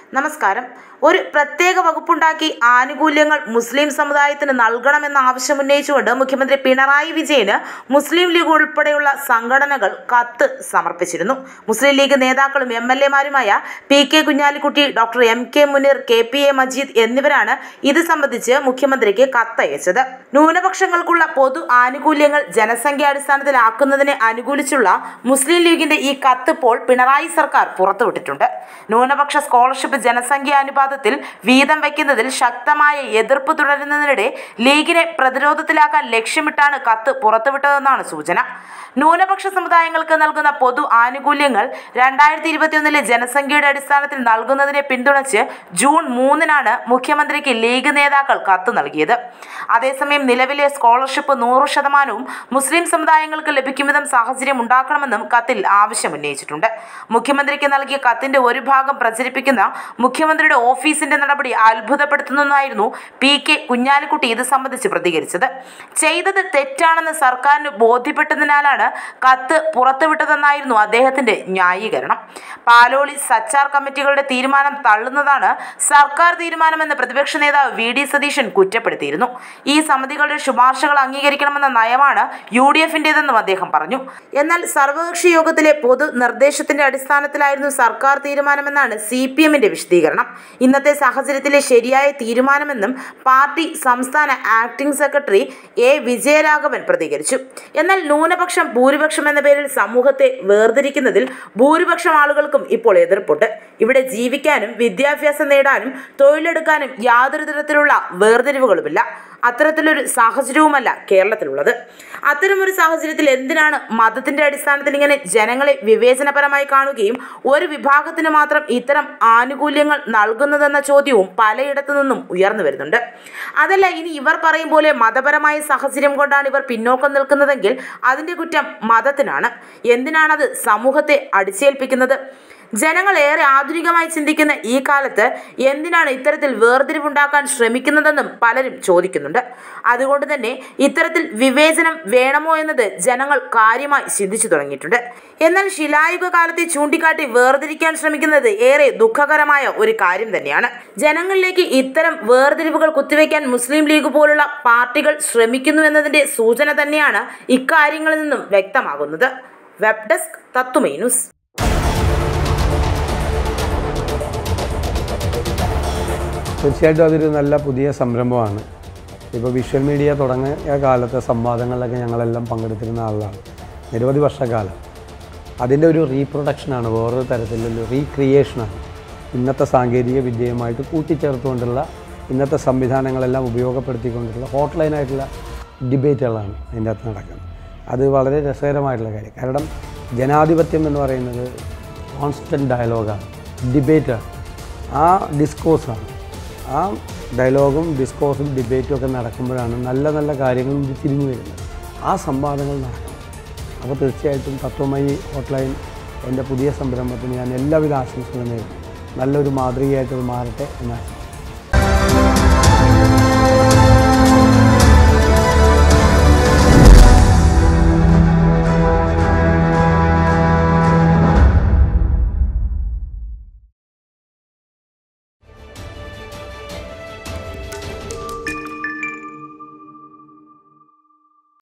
നമസ്കാരം ഒരു പ്രത്യേക വകുപ്പുണ്ടാക്കി ആനുകൂല്യങ്ങൾ മുസ്ലിം സമുദായത്തിന് നൽകണമെന്ന ആവശ്യമുന്നയിച്ചുകൊണ്ട് മുഖ്യമന്ത്രി പിണറായി വിജയന് മുസ്ലിം ലീഗ് ഉൾപ്പെടെയുള്ള സംഘടനകൾ കത്ത് സമർപ്പിച്ചിരുന്നു മുസ്ലിം ലീഗ് നേതാക്കളും എം എൽ എമാരുമായ P K Kunhalikutty doctor M K Muneer K P A Majeed എന്നിവരാണ് ഇത് സംബന്ധിച്ച് മുഖ്യമന്ത്രിക്ക് കത്തയച്ചത് ന്യൂനപക്ഷങ്ങൾക്കുള്ള പൊതു ആനുകൂല്യങ്ങൾ ജനസംഖ്യാടിസ്ഥാനത്തിലാക്കുന്നതിനെ അനുകൂലിച്ചുള്ള മുസ്ലിം ലീഗിന്റെ ഈ കത്ത് ഇപ്പോൾ പിണറായി സർക്കാർ പുറത്തുവിട്ടിട്ടുണ്ട് ന്യൂനപക്ഷ സ്കോളർഷിപ്പ് ജനസംഖ്യാനുപാതത്തിൽ വീതം വയ്ക്കുന്നതിൽ ശക്തമായ എതിർപ്പ് തുടരുന്നതിനിടെ ലീഗിനെ പ്രതിരോധത്തിലാക്കാൻ ലക്ഷ്യമിട്ടാണ് കത്ത് പുറത്തുവിട്ടതെന്നാണ് സൂചന ന്യൂനപക്ഷ സമുദായങ്ങൾക്ക് നൽകുന്ന പൊതു ആനുകൂല്യങ്ങൾ രണ്ടായിരത്തി ഇരുപത്തിയൊന്നിലെ ജനസംഖ്യയുടെ അടിസ്ഥാനത്തിൽ നൽകുന്നതിനെ പിന്തുണച്ച് ജൂൺ മൂന്നിനാണ് മുഖ്യമന്ത്രിക്ക് ലീഗ് നേതാക്കൾ കത്ത് നൽകിയത് അതേസമയം നിലവിലെ സ്കോളർഷിപ്പ് നൂറ് ശതമാനവും മുസ്ലിം സമുദായങ്ങൾക്ക് ലഭിക്കും വിധം സാഹചര്യം ഉണ്ടാക്കണമെന്നും കത്തിൽ ആവശ്യമുന്നയിച്ചിട്ടുണ്ട് മുഖ്യമന്ത്രിക്ക് നൽകിയ കത്തിന്റെ ഒരു ഭാഗം പ്രചരിപ്പിക്കുന്ന മുഖ്യമന്ത്രിയുടെ ഓഫീസിന്റെ നടപടി അത്ഭുതപ്പെടുത്തുന്നതായിരുന്നു പി കെ കുഞ്ഞാലിക്കുട്ടി ഇത് സംബന്ധിച്ച് പ്രതികരിച്ചത് ചെയ്തത് തെറ്റാണെന്ന് സർക്കാരിന് ബോധ്യപ്പെട്ടതിനാലാണ് കത്ത് പുറത്തുവിട്ടതെന്നായിരുന്നു അദ്ദേഹത്തിന്റെ ന്യായീകരണം പാലോളി സച്ചാർ കമ്മിറ്റികളുടെ തീരുമാനം തള്ളുന്നതാണ് സർക്കാർ തീരുമാനമെന്ന് പ്രതിപക്ഷ നേതാവ് വി ഡി സതീശൻ കുറ്റപ്പെടുത്തിയിരുന്നു ഈ സമിതികളുടെ ശുപാർശകൾ അംഗീകരിക്കണമെന്ന നയമാണ് യു ഡി എഫിൻ്റെതെന്നും അദ്ദേഹം പറഞ്ഞു എന്നാൽ സർവകക്ഷി യോഗത്തിലെ പൊതു നിർദ്ദേശത്തിന്റെ അടിസ്ഥാനത്തിലായിരുന്നു സർക്കാർ തീരുമാനമെന്നാണ് സി പി എമ്മിന്റെ വിശദീകരണം ഇന്നത്തെ സാഹചര്യത്തിലെ ശരിയായ തീരുമാനമെന്നും പാർട്ടി സംസ്ഥാന ആക്ടിംഗ് സെക്രട്ടറി എ വിജയരാഘവൻ പ്രതികരിച്ചു എന്നാൽ ന്യൂനപക്ഷം ഭൂരിപക്ഷം എന്ന പേരിൽ സമൂഹത്തെ വേർതിരിക്കുന്നതിൽ ഭൂരിപക്ഷം ആളുകൾക്കും ഇപ്പോൾ എതിർപ്പുണ്ട് ഇവിടെ ജീവിക്കാനും വിദ്യാഭ്യാസം നേടാനും തൊഴിലെടുക്കാനും യാതൊരു തരത്തിലുള്ള വേർതിരിവുകളുമില്ല അത്തരത്തിലൊരു സാഹചര്യവുമല്ല കേരളത്തിലുള്ളത് അത്തരമൊരു സാഹചര്യത്തിൽ എന്തിനാണ് മതത്തിന്റെ അടിസ്ഥാനത്തിൽ ഇങ്ങനെ ജനങ്ങളെ വിവേചനപരമായി കാണുകയും ഒരു വിഭാഗത്തിന് മാത്രം ഇത്തരം ആനുകൂല്യങ്ങൾ നൽകുന്നതെന്ന ചോദ്യവും പലയിടത്തു നിന്നും ഉയർന്നു വരുന്നുണ്ട് അതല്ല ഇനി ഇവർ പറയും പോലെ മതപരമായ സാഹചര്യം കൊണ്ടാണ് ഇവർ പിന്നോക്കം നിൽക്കുന്നതെങ്കിൽ അതിന്റെ കുറ്റം മതത്തിനാണ് എന്തിനാണത് സമൂഹത്തെ അടിച്ചേൽപ്പിക്കുന്നത് ജനങ്ങൾ ഏറെ ആധുനികമായി ചിന്തിക്കുന്ന ഈ കാലത്ത് എന്തിനാണ് ഇത്തരത്തിൽ വേർതിരിവുണ്ടാക്കാൻ ശ്രമിക്കുന്നതെന്നും പലരും ചോദിക്കുന്നുണ്ട് അതുകൊണ്ട് തന്നെ ഇത്തരത്തിൽ വിവേചനം വേണമോ എന്നത് ജനങ്ങൾ കാര്യമായി ചിന്തിച്ചു തുടങ്ങിയിട്ടുണ്ട് എന്നാൽ ശിലായുഗ കാലത്തെ ചൂണ്ടിക്കാട്ടി വേർതിരിക്കാൻ ശ്രമിക്കുന്നത് ഏറെ ദുഃഖകരമായ ഒരു കാര്യം തന്നെയാണ് ജനങ്ങളിലേക്ക് ഇത്തരം വേർതിരിവുകൾ കുത്തിവെക്കാൻ മുസ്ലിം ലീഗ് പോലുള്ള പാർട്ടികൾ ശ്രമിക്കുന്നു എന്നതിന്റെ സൂചന തന്നെയാണ് ഇക്കാര്യങ്ങളിൽ നിന്നും വ്യക്തമാകുന്നത് വെബ് ഡെസ്ക് തത്തുമൈ ന്യൂസ് തീർച്ചയായിട്ടും അതൊരു നല്ല പുതിയ സംരംഭമാണ് ഇപ്പോൾ വിഷ്വൽ മീഡിയ തുടങ്ങിയ കാലത്തെ സംവാദങ്ങളിലൊക്കെ ഞങ്ങളെല്ലാം പങ്കെടുത്തിരുന്ന ആളാണ് നിരവധി വർഷക്കാലം അതിൻ്റെ ഒരു റീപ്രൊഡക്ഷനാണ് വേറൊരു തരത്തിലുള്ള റീക്രിയേഷനാണ് ഇന്നത്തെ സാങ്കേതിക വിദ്യയുമായിട്ട് കൂട്ടിച്ചേർത്തുകൊണ്ടുള്ള ഇന്നത്തെ സംവിധാനങ്ങളെല്ലാം ഉപയോഗപ്പെടുത്തിക്കൊണ്ടുള്ള ഹോട്ട്ലൈനായിട്ടുള്ള ഡിബേറ്റുകളാണ് അതിൻ്റെ അകത്ത് നടക്കുന്നത് അത് വളരെ രസകരമായിട്ടുള്ള കാര്യം കാരണം ജനാധിപത്യം എന്ന് പറയുന്നത് കോൺസ്റ്റൻറ്റ് ഡയലോഗാണ് ഡിബേറ്റാണ് ആ ഡിസ്കോഴ്സാണ് ആ ഡയലോഗും ഡിസ്കോഴ്സും ഡിബേറ്റും ഒക്കെ നടക്കുമ്പോഴാണ് നല്ല നല്ല കാര്യങ്ങൾ തിരിഞ്ഞു വരുന്നത് ആ സംവാദങ്ങൾ നടക്കണം അപ്പോൾ തീർച്ചയായിട്ടും തത്വമയി ഹോട്ട്ലൈൻ എൻ്റെ പുതിയ സംരംഭത്തിന് ഞാൻ എല്ലാവിധ ആശംസകളും നേരുന്നു നല്ലൊരു മാതൃകയായിട്ട് ഇത് മാറട്ടെ എന്നാണ്